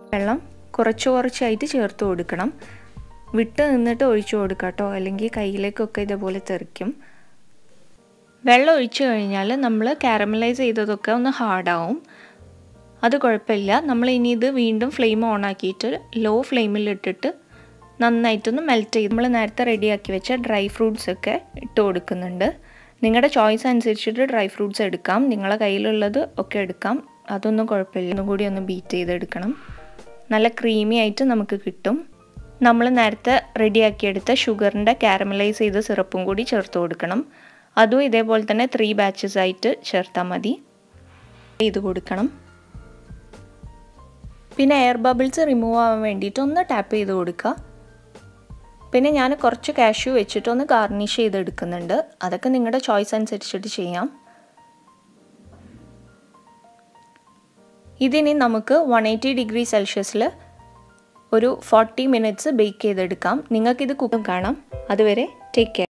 വെള്ളം കുറച്ച് കുറച്ചായിട്ട് ചേർത്ത് കൊടുക്കണം വിട്ട് നിന്നിട്ട് ഒഴിച്ചു കൊടുക്കുക കേട്ടോ അല്ലെങ്കിൽ കയ്യിലേക്കൊക്കെ ഇതേപോലെ തെറിക്കും വെള്ളം ഒഴിച്ചു കഴിഞ്ഞാൽ നമ്മൾ കാരമലൈസ് ചെയ്തതൊക്കെ ഒന്ന് ഹാർഡാവും അത് കുഴപ്പമില്ല നമ്മൾ ഇനി ഇത് വീണ്ടും ഫ്ലെയിം ഓൺ ആക്കിയിട്ട് ലോ ഫ്ലെയിമിൽ ഇട്ടിട്ട് നന്നായിട്ടൊന്ന് മെൽറ്റ് ചെയ്ത് നമ്മൾ നേരത്തെ റെഡിയാക്കി വെച്ച ഡ്രൈ ഫ്രൂട്ട്സ് ഒക്കെ ഇട്ട് കൊടുക്കുന്നുണ്ട് നിങ്ങളുടെ ചോയ്സ് അനുസരിച്ചിട്ട് ഡ്രൈ ഫ്രൂട്ട്സ് എടുക്കാം നിങ്ങളെ കയ്യിലുള്ളത് ഒക്കെ എടുക്കാം അതൊന്നും കുഴപ്പമില്ല ഒന്നും കൂടി ഒന്ന് ബീറ്റ് ചെയ്തെടുക്കണം നല്ല ക്രീമി ആയിട്ട് നമുക്ക് കിട്ടും നമ്മൾ നേരത്തെ റെഡിയാക്കിയെടുത്ത ഷുഗറിൻ്റെ കാരമലൈസ് ചെയ്ത സിറപ്പും കൂടി ചേർത്ത് കൊടുക്കണം അതും ഇതേപോലെ തന്നെ ത്രീ ബാച്ചസ് ആയിട്ട് ചേർത്താൽ മതി ഇത് കൊടുക്കണം പിന്നെ എയർ ബബിൾസ് റിമൂവ് ആവാൻ വേണ്ടിയിട്ട് ഒന്ന് ടാപ്പ് ചെയ്ത് കൊടുക്കുക പിന്നെ ഞാൻ കുറച്ച് കാഷ്യൂ വെച്ചിട്ട് ഒന്ന് ഗാർണിഷ് ചെയ്തെടുക്കുന്നുണ്ട് അതൊക്കെ നിങ്ങളുടെ ചോയ്സ് അനുസരിച്ചിട്ട് ചെയ്യാം ഇതിനി നമുക്ക് വൺ എയ്റ്റി ഡിഗ്രി സെൽഷ്യസിൽ ഒരു ഫോർട്ടി മിനിറ്റ്സ് ബേക്ക് ചെയ്തെടുക്കാം നിങ്ങൾക്കിത് കുക്കും കാണാം അതുവരെ ടേക്ക് കെയർ